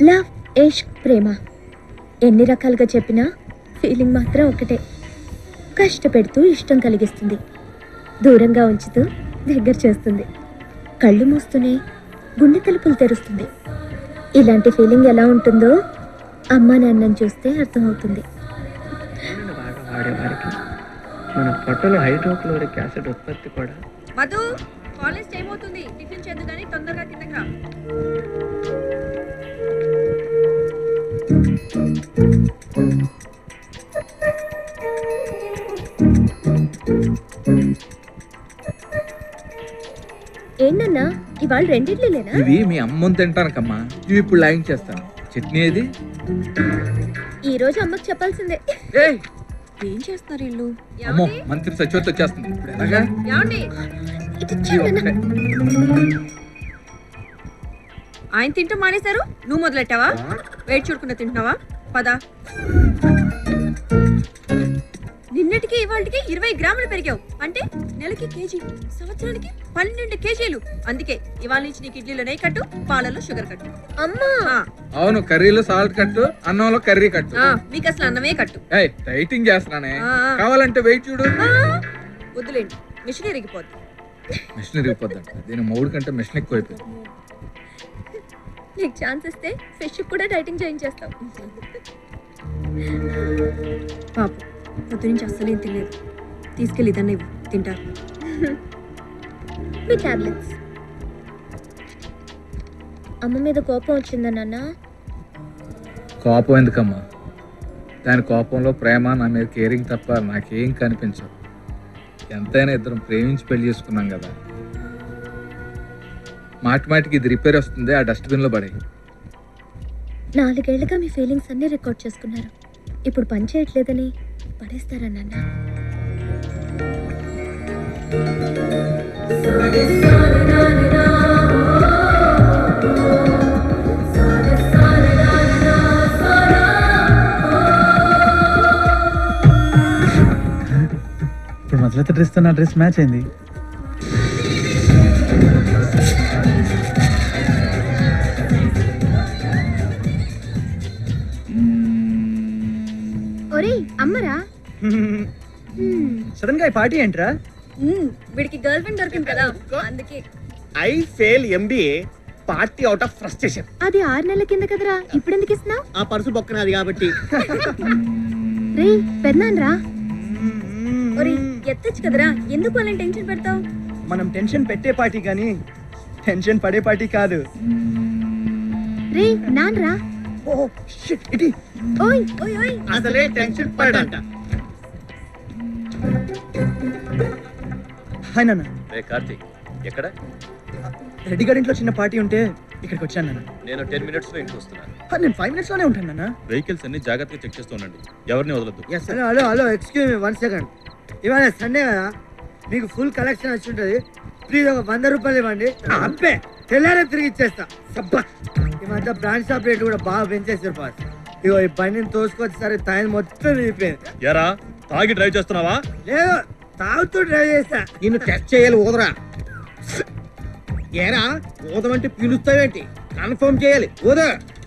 Love ఇష్క్ ప్రేమ ఎన్ని రకాలుగా చెప్పినా ఫీలింగ్ మాత్రం ఒకటే కష్టపెడుతూ ఇష్టం కలిగిస్తుంది దూరంగా ఉంచుతూ దగ్గర చేస్తుంది కళ్ళు మూస్తూనే గుండె తలుపులు తెరుస్తుంది ఇలాంటి ఫీలింగ్ ఎలా ఉంటుందో అమ్మా నాన్నని చూస్తే అర్థమవుతుంది నూనెను బాగా వాడేవారికి మన పొట్టలో హైడ్రోక్లోరిక్ యాసిడ్ ఉత్పత్తి కూడా మధు కాలేజ్ టైం అవుతుంది టిఫిన్ చేద్దు కానీ తొందరగా కిందకి రా ఏంటన్నా ఇవాళ రెండిట్లేనా ఇవి మీ అమ్మని తింటానకమ్మా ఇవి ఇప్పుడు లాగింగ్ చేస్తాను చట్నీ ఏది ఈ రోజు అమ్మకి చెప్పాల్సిందే ఏయ్ ఏం చేస్తున్నారు వీళ్ళు అమ్మో ఏమండి? మంత్రి సచివత వచ్చేస్తుంది ఇప్పుడు ఎలాగా ఏమండి ఇటు ఇవి చూడన్నా. ఒకటే. ఆయన తింటూ మానేశారు నువ్వు మొదలెట్టావా వెయిట్ చూడకుండా తింటున్నావా పదా నిన్నటికి ఇవాళకి ఇరవై గ్రాములు పెరిగావు అంటే నెలకి కేజీ సంవత్సరానికి పన్నెండు కేజీలు అందుకే ఇవాళ నుంచి నీకు ఇడ్లీలో నెయ్యి కట్టు పాలలో షుగర్ కట్టు అమ్మా ఆ, అవును కర్రీలో సాల్ట్ కట్టు అన్నంలో కర్రీ కట్టు ఆ, మీకు అసలు అన్నమే కట్టు ఏయ్ డైటింగ్ చేస్తున్నానే ఆ, ఆ. కావాలంటే వెయిట్ చూడు ఆ, వద్దులేండి మిషన్ ఇరిగిపోద్ది మిషన్ ఇరిగిపోద్దంట దీని మౌడు కంటే మిషన్ ఎక్కువ అయిపోయింది నీకు ఛాన్స్ ఇస్తే ఫిష్ కూడా డైటింగ్ చేయించేస్తాం పాప పొద్దు నుంచి అస్సలేం తినలేదు తీసుకెళ్ళి ఇదన్న ఇవ్వు తింటారు మీ టాబ్లెట్స్ అమ్మ మీద కోపం వచ్చిందా నాన్న కోపం ఎందుకమ్మా దాని కోపంలో ప్రేమ నా మీద కేరింగ్ తప్ప నాకేం కనిపించదు ఎంతైనా ఇద్దరం ప్రేమించి పెళ్లి చేసుకున్నాం కదా మాటి మాటికి ఇది రిపేర్ వస్తుంది ఆ డస్ట్బిన్లో పడే నాలుగేళ్లుగా మీ ఫీలింగ్స్ అన్ని రికార్డ్ చేసుకున్నారు ఇప్పుడు పని చేయట్లేదని పడేస్తారా నాన్న ఇప్పుడు మొదలైతే డ్రెస్ తో నా డ్రెస్ మ్యాచ్ అయింది ఒరేయ్ అమ్మరా సడన్ గా ఈ పార్టీ ఏంట్రా వీడికి గర్ల్ ఫ్రెండ్ దొరికింది కదా అందుకే I fail MBA party out of frustration అది ఆరు నెలల కింద కదరా ఇప్పుడు ఎందుకు ఇస్తున్నావు ఆ పర్సు బొక్కనది కాబట్టి రే పెన్నాన్ రా ఒరేయ్ ఎత్తచ్చు కదరా ఎందుకు అలా టెన్షన్ పెడతావు మనం టెన్షన్ పెట్టే పార్టీ కానీ టెన్షన్ పడే పార్టీ కాదు రే నాన్ రా ఓ షిట్ ఇటీ ఓయ్ ఓయ్ ఓయ్ అసలే టెన్షన్ పడంట హాయ్ నాన్న రే కార్తీక్ ఎక్కడ రెడ్డి గారి ఇంట్లో చిన్న పార్టీ ఉంటే ఇక్కడికి వచ్చాను నాన్న నేను టెన్ మినిట్స్ లో ఇంటికి వస్తున్నాను హా, నేను ఫైవ్ మినిట్స్ లోనే ఉంటాను నాన్న వెహికల్స్ అన్ని జాగ్రత్తగా చెక్ చేస్తూ ఉండండి ఎవరిని వదలద్దు hello hello hello excuse me one second ఇవాళ సండే కదా మీకు ఫుల్ కలెక్షన్ వచ్చి ఉంటుంది ప్లీజ్ ఒక వంద రూపాయలు ఇవ్వండి అబ్బే తెల్లారే తిరిగి ఇచ్చేస్తా సబ్బా ఈ మధ్య బ్రాండ్ షాప్ రేట్ కూడా బాగా పెంచేసారు పాస్ ఇగో ఈ బండిని తోసుకొచ్చి సరే టైం మొత్తం విరిగిపోయింది ఎరా తాగి డ్రైవ్ చేస్తున్నావా లేదు తాగుతూ డ్రైవ్ చేస్తా నిన్ను టెస్ట్ చేయాలి ఊదరా ఏరా ఊదమంటే పీలుస్తావేంటి కన్ఫర్మ్ చేయాలి ఊద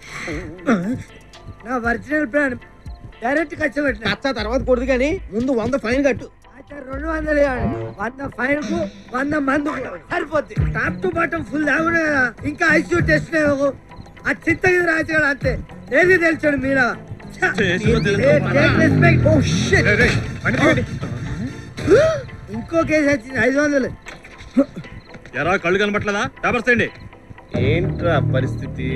నా ఒరిజినల్ బ్రాండ్ డైరెక్ట్ కచ్చబెట్టిన కచ్చా తర్వాత కొడుదు కానీ ముందు వంద ఫైన్ కట్టు అయితే రెండు వందలు ఇవ్వండి వంద ఫైన్ కు వంద మంది సరిపోద్ది టాప్ టు బాటం ఫుల్ తాగునే కదా ఇంకా ఐసీయూ టెస్ట్ లేవు ఆ చిత్తగిరి రాజుగాడు అంతే ఏది తెలిసాడు మీరా ఛ! చేసిలో ఏ- తెలుసుకోమన్నా. take respect. Oh, shit. ఇంకో కేసు వచ్చింది ఐదు వందలు ఎరా కళ్ళు కనబట్లేదా పేపర్స్ తేండి ఏంట్రా పరిస్థితి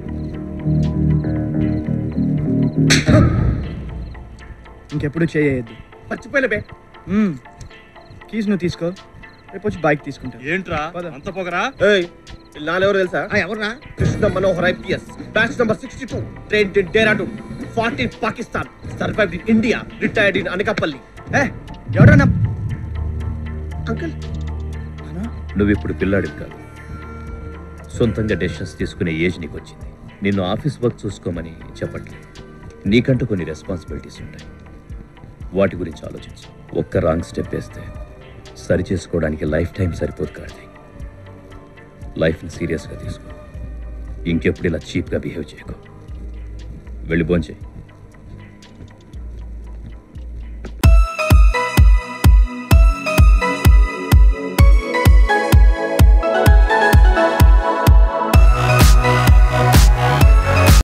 ఇంకెప్పుడు చేయొద్దు మర్చిపోయిన బే కీస్ నువ్వు తీసుకో రేపు వచ్చి బైక్ తీసుకుంటాను ఏంట్రా పద. అంత పొగరా ఏయ్ నాలుగు తెలుసా ఎవరా Krishna Manohar IPS batch number sixty two train in Dehradun forty Pakistan survived in India retired in Anakapalli ఏ ఎవడో నా అంకుల్ నువ్వు ఇప్పుడు పిల్లాడివి కాదు సొంతంగా డెసిషన్స్ తీసుకునే ఏజ్ నీకు వచ్చింది నిన్ను ఆఫీస్ వర్క్ చూసుకోమని చెప్పట్లేదు నీకంటూ కొన్ని రెస్పాన్సిబిలిటీస్ ఉంటాయి వాటి గురించి ఆలోచించు ఒక్క రాంగ్ స్టెప్ వేస్తే సరి చేసుకోవడానికి లైఫ్ టైం సరిపోదు కార్తీక్ లైఫ్ని సీరియస్గా తీసుకో ఇంకెప్పుడు ఇలా చీప్గా బిహేవ్ చేయకు వెళ్ళి భోంచేయి